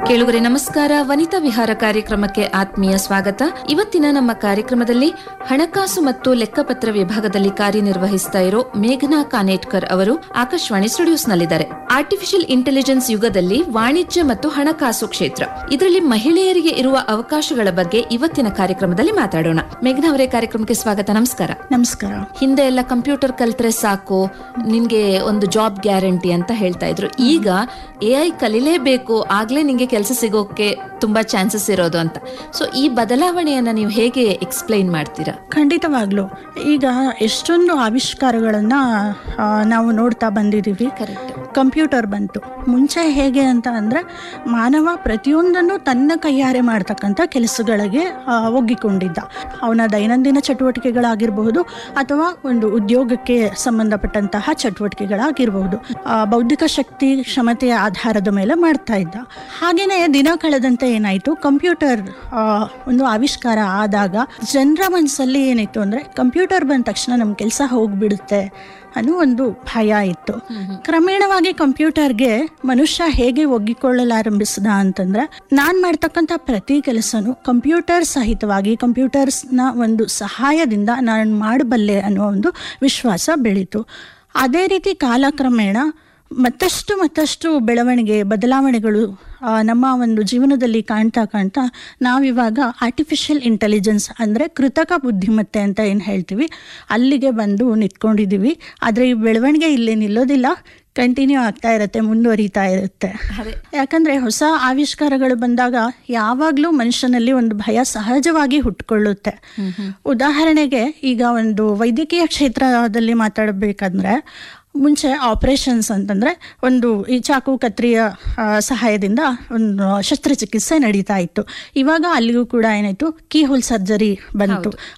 ಕೇಳುಗರೆ ನಮಸ್ಕಾರ ವನಿತಾ ವಿಹಾರ ಕಾರ್ಯಕ್ರಮಕ್ಕೆ ಆತ್ಮೀಯ ಸ್ವಾಗತ ಇವತ್ತಿನ ನಮ್ಮ ಕಾರ್ಯಕ್ರಮದಲ್ಲಿ ಹಣಕಾಸು ಮತ್ತು ಲೆಕ್ಕಪತ್ರ ವಿಭಾಗದಲ್ಲಿ ಕಾರ್ಯನಿರ್ವಹಿಸ್ತಾ ಇರೋ ಮೇಘನಾ ಕಾನೇಟ್ಕರ್ ಅವರು ಆಕಾಶವಾಣಿ ಸ್ಟುಡಿಯೋಸ್ನಲ್ಲಿದ್ದಾರೆ ಆರ್ಟಿಫಿಷಿಯಲ್ ಇಂಟೆಲಿಜೆನ್ಸ್ ಯುಗದಲ್ಲಿ ವಾಣಿಜ್ಯ ಮತ್ತು ಹಣಕಾಸು ಕ್ಷೇತ್ರ ಇದರಲ್ಲಿ ಮಹಿಳೆಯರಿಗೆ ಇರುವ ಅವಕಾಶಗಳ ಬಗ್ಗೆ ಇವತ್ತಿನ ಕಾರ್ಯಕ್ರಮದಲ್ಲಿ ಮಾತಾಡೋಣ ಮೇಘನಾ ಅವರೇ ಕಾರ್ಯಕ್ರಮಕ್ಕೆ ಸ್ವಾಗತ ನಮಸ್ಕಾರ ನಮಸ್ಕಾರ ಹಿಂದೆ ಎಲ್ಲ ಕಂಪ್ಯೂಟರ್ ಕಲ್ತ್ರೆ ಸಾಕು ನಿನ್ಗೆ ಒಂದು ಜಾಬ್ ಗ್ಯಾರಂಟಿ ಅಂತ ಹೇಳ್ತಾ ಇದ್ರು ಈಗ ಎ ಐ ಕಲಿಲೇಬೇಕು ಆಗ್ಲೇ ನಿಂಗೆ ಕೆಲಸ ಸಿಗೋಕೆ ತುಂಬಾ ಚಾನ್ಸಸ್ ಇರೋದು ಅಂತ ಸೊ ಈ ಬದಲಾವಣೆಯನ್ನ ನೀವು ಹೇಗೆ ಎಕ್ಸ್ಪ್ಲೈನ್ ಮಾಡ್ತೀರಾ ಖಂಡಿತವಾಗ್ಲು ಈಗ ಎಷ್ಟೊಂದು ಆವಿಷ್ಕಾರಗಳನ್ನ ಆ, ನಾವು ನೋಡ್ತಾ ಬಂದಿದ್ದೀವಿ ಕರೆಕ್ಟ್ ಕಂಪ್ಯೂಟರ್ ಬಂತು ಮುಂಚೆ ಹೇಗೆ ಅಂತ ಅಂದರೆ ಮಾನವ ಪ್ರತಿಯೊಂದನ್ನು ತನ್ನ ಕೈಯಾರೆ ಮಾಡ್ತಕ್ಕಂಥ ಕೆಲಸಗಳಿಗೆ ಆ, ಒಗ್ಗಿಕೊಂಡಿದ್ದ ಅವನ ದೈನಂದಿನ ಚಟುವಟಿಕೆಗಳಾಗಿರಬಹುದು ಅಥವಾ ಒಂದು ಉದ್ಯೋಗಕ್ಕೆ ಸಂಬಂಧಪಟ್ಟಂತಹ ಚಟುವಟಿಕೆಗಳಾಗಿರಬಹುದು ಆ, ಬೌದ್ಧಿಕ ಶಕ್ತಿ ಕ್ಷಮತೆಯ ಆಧಾರದ ಮೇಲೆ ಮಾಡ್ತಾ ಇದ್ದ ಹಾಗೆಯೇ ದಿನ ಕಳೆದಂತೆ ಏನಾಯಿತು ಕಂಪ್ಯೂಟರ್ ಆ, ಒಂದು ಆವಿಷ್ಕಾರ ಆದಾಗ ಜನರ ಮನಸ್ಸಲ್ಲಿ ಏನಿತ್ತು ಅಂದರೆ ಕಂಪ್ಯೂಟರ್ ಬಂದ ತಕ್ಷಣ ನಮ್ಮ ಕೆಲಸ ಹೋಗ್ಬಿಡುತ್ತೆ ಅನ್ನೋ ಒಂದು ಭಯ ಇತ್ತು ಕ್ರಮೇಣವಾಗಿ ಕಂಪ್ಯೂಟರ್ಗೆ ಮನುಷ್ಯ ಹೇಗೆ ಒಗ್ಗಿಕೊಳ್ಳಲಾರಂಭಿಸಿದ ಅಂತಂದ್ರೆ ನಾನು ಮಾಡ್ತಕ್ಕಂಥ ಪ್ರತಿ ಕೆಲಸನೂ ಕಂಪ್ಯೂಟರ್ ಸಹಿತವಾಗಿ ಕಂಪ್ಯೂಟರ್ಸ್ನ ಒಂದು ಸಹಾಯದಿಂದ ನಾನು ಮಾಡಬಲ್ಲೆ ಅನ್ನೋ ಒಂದು ವಿಶ್ವಾಸ ಬೆಳೀತು ಅದೇ ರೀತಿ ಕಾಲಕ್ರಮೇಣ ಮತ್ತಷ್ಟು ಮತ್ತಷ್ಟು ಬೆಳವಣಿಗೆ ಬದಲಾವಣೆಗಳು ಆ, ನಮ್ಮ ಒಂದು ಜೀವನದಲ್ಲಿ ಕಾಣ್ತಾ ಕಾಣ್ತಾ ನಾವಿವಾಗ ಆರ್ಟಿಫಿಷಿಯಲ್ ಇಂಟೆಲಿಜೆನ್ಸ್ ಅಂದರೆ ಕೃತಕ ಬುದ್ಧಿಮತ್ತೆ ಅಂತ ಏನು ಹೇಳ್ತೀವಿ ಅಲ್ಲಿಗೆ ಬಂದು ನಿಂತ್ಕೊಂಡಿದ್ದೀವಿ ಆದರೆ ಈ ಬೆಳವಣಿಗೆ ಇಲ್ಲಿ ನಿಲ್ಲೋದಿಲ್ಲ ಕಂಟಿನ್ಯೂ ಆಗ್ತಾ ಇರುತ್ತೆ ಮುಂದುವರಿತಾ ಇರುತ್ತೆ ಯಾಕಂದ್ರೆ ಹೊಸ ಆವಿಷ್ಕಾರಗಳು ಬಂದಾಗ ಯಾವಾಗಲೂ ಮನುಷ್ಯನಲ್ಲಿ ಒಂದು ಭಯ ಸಹಜವಾಗಿ ಹುಟ್ಕೊಳ್ಳುತ್ತೆ ಉದಾಹರಣೆಗೆ ಈಗ ಒಂದು ವೈದ್ಯಕೀಯ ಕ್ಷೇತ್ರದಲ್ಲಿ ಮಾತಾಡಬೇಕಂದ್ರೆ ಮುಂಚೆ ಆಪರೇಷನ್ಸ್ ಅಂತಂದ್ರೆ ಒಂದು ಈ ಚಾಕು ಕತ್ರಿಯ ಆ, ಸಹಾಯದಿಂದ ಒಂದು ಶಸ್ತ್ರಚಿಕಿತ್ಸೆ ನಡೀತಾ ಇತ್ತು ಇವಾಗ ಅಲ್ಲಿಗೂ ಕೂಡ ಏನಾಯ್ತು ಕೀ ಹೋಲ್ ಸರ್ಜರಿ ಬಂತು